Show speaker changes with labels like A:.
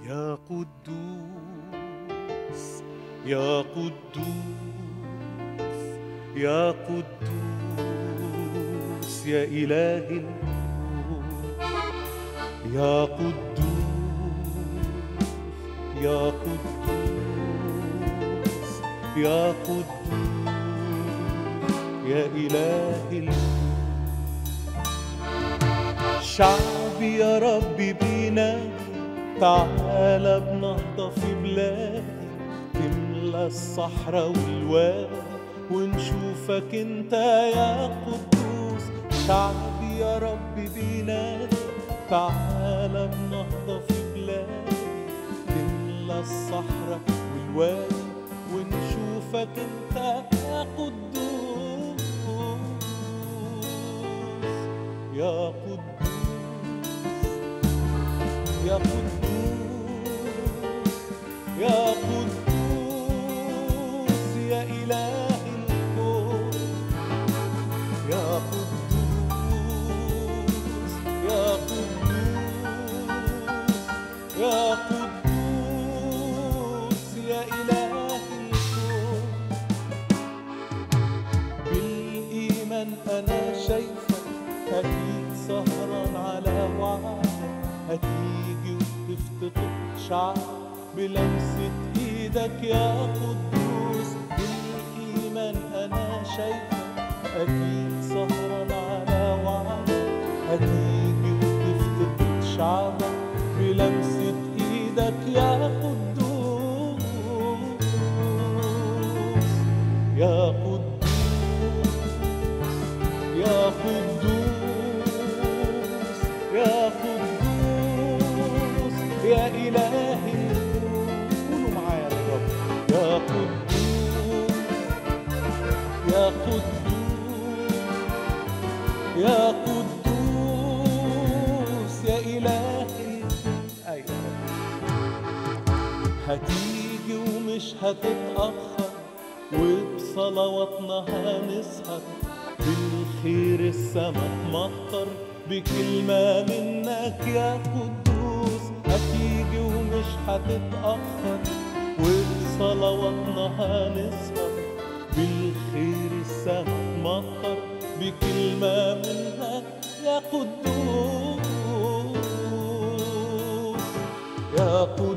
A: يا قدوس يا قدوس يا قدوس يا إله الكون يا قدوس يا قدوس يا قدوس يا إله الكون شعبي يا ربي بينادي تعالى بنهضة في بلادي تملى الصحراء والوادي ونشوفك انت يا قدوس شعبي يا ربي بينادي تعالى بنهضة في بلادي تملى الصحراء والوادي ونشوفك انت يا قدوس يا قدوس يا قدوس يا قدوس يا إله الكون يا قدوس يا قدوس يا قدوس يا إله الكون بالإيمان أنا شايفك أكيد سهران على وعدك هتيجي وتفتقد شعب بلمسة إيدك يا قدوس بالإيمان أنا شايفك أكيد سهران على وعدك هتيجي وتفتقد شعبك بلمسة إيدك يا قدوس يا قدوس يا قدوس يا قدوس يا إله الكون قولوا معايا يا رب يا قدوس يا قدوس يا قدوس يا إله الكون أيوة هتيجي ومش هتتأخر وبصلواتنا هنسهر بالخير السما تمطر بكلمة منك يا قدوس هتيجي ومش هتتأخر وبصلواتنا هنسهر بالخير السما تمطر بكلمة منك يا قدوس يا قدوس